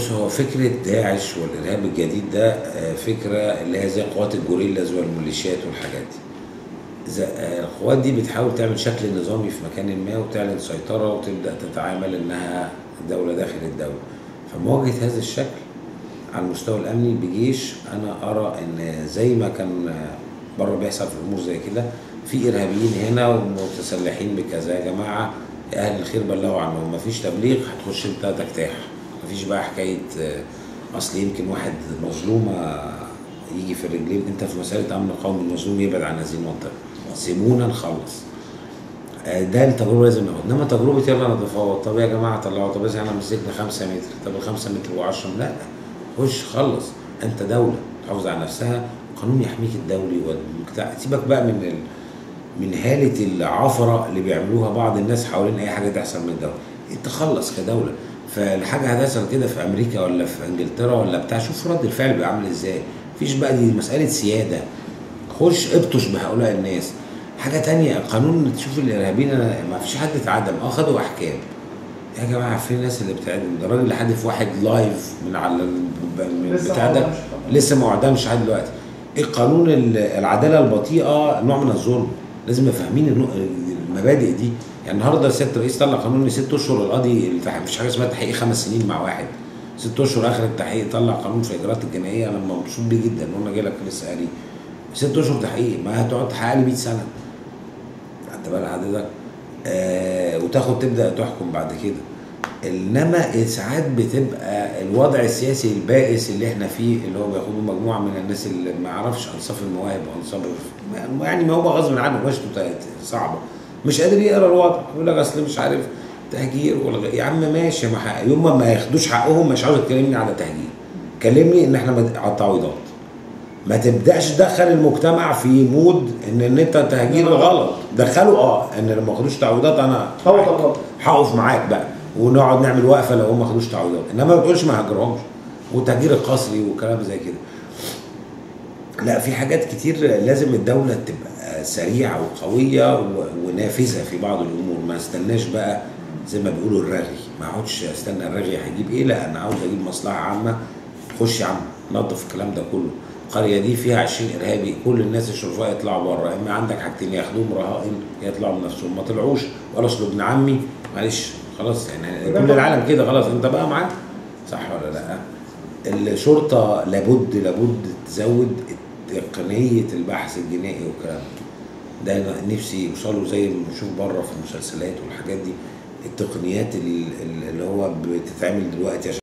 بص هو فكرة داعش والإرهاب الجديد ده آه، فكرة اللي هي زي قوات الجوريلاز والميليشيات والحاجات دي. ز- آه، القوات دي بتحاول تعمل شكل نظامي في مكان ما وتعلن سيطرة وتبدأ تتعامل إنها دولة داخل الدولة. فمواجهة هذا الشكل على المستوى الأمني بجيش أنا أرى إن زي ما كان آه، بره بيحصل في الأمور زي كده في إرهابيين هنا ومتسلحين بكذا يا جماعة يا أهل الخير بلغوا عنهم مفيش تبليغ هتخش أنت تجتاح مفيش بقى حكاية آه، أصل يمكن واحد مظلومة يجي في الرجلين أنت في مسألة أمن قومي المظلوم يبعد عن هذه المنطقة سيبونا نخلص آه، ده التجربه لازم ناخد انما تجربه يلا نتفاوض طب يا جماعه طلعوا طب احنا مسكنا 5 متر طب ال 5 متر و10 لا خش خلص انت دوله تحافظ على نفسها قانون يحميك الدولي والمجتمع سيبك بقى من ال... من هاله العفره اللي بيعملوها بعض الناس حوالين اي حاجه تحصل من الدوله انت خلص كدوله فالحاجه هتحصل كده في امريكا ولا في انجلترا ولا بتاع شوف رد الفعل بيبقى عامل ازاي مفيش بقى دي مساله سياده خش ابطش بهؤلاء الناس حاجه تانية قانون تشوف الارهابيين أنا ما فيش حد اتعدم اه خدوا احكام يا جماعه عارفين الناس اللي بتعدم ده الراجل اللي حدف واحد لايف من على ال- من لسه ما بتاع ده أعدمش طبعا. لسه ما اعدمش لحد دلوقتي ايه قانون ال- العداله البطيئه نوع من الظلم لازم يبقى فاهمين النوع- المبادئ دي يعني النهارده سياده الرئيس طلع قانون ان ست اشهر القاضي التح- مفيش حاجه اسمها تحقيق خمس سنين مع واحد ست اشهر اخر التحقيق طلع قانون في الاجراءات الجنائيه انا مبسوط بيه جدا وانا جاي لك لسه قاري ست اشهر تحقيق ما هتقعد تحقق لي 100 سنه خدت بال حضرتك آه وتاخد تبدا تحكم بعد كده انما ساعات بتبقى الوضع السياسي البائس اللي احنا فيه اللي هو بياخدوا مجموعه من الناس اللي ما يعرفش انصاف المواهب وانصاف ما- يعني ما هو غصب عنه مشته تا- صعبه مش قادر يقرا الوضع يقول لك اصل مش عارف تهجير والغ... يا عم ماشي ما حق- يوم ما ما ياخدوش حقهم مش عاوز تكلمني على تهجير كلمني ان احنا مد- على التعويضات ما تبداش تدخل المجتمع في مود ان ان انت تهجير غلط دخله اه ان لو ما خدوش تعويضات انا هو ده الغلط هقف معاك بقى ونقعد نعمل وقفه لو هم ما خدوش تعويضات انما ما تقولش ما هاجرهمش والتهجير القسري وكلام زي كده لا في حاجات كتير لازم الدوله تبقى سريعه وقويه و- ونافذه في بعض الامور ما استناش بقى زي ما بيقولوا الرغي ما اقعدش استنى الرغي هيجيب ايه لا انا عاوز اجيب مصلحه عامه خش يا عم نظف الكلام ده كله القريه دي فيها 20 ارهابي كل الناس الشرفاء يطلعوا بره اما عندك حاجتين ياخدوهم رهائن يطلعوا بنفسهم ما طلعوش ولا اصل ابن عمي معلش خلاص يعني كل العالم كده خلاص انت بقى معاك صح ولا لا الشرطه لابد لابد تزود تقنيه البحث الجنائي والكلام ده ده أنا نفسي يوصلوا زي ما بنشوف بره في المسلسلات والحاجات دي التقنيات ال- ال- اللي هو بتتعمل دلوقتي عشان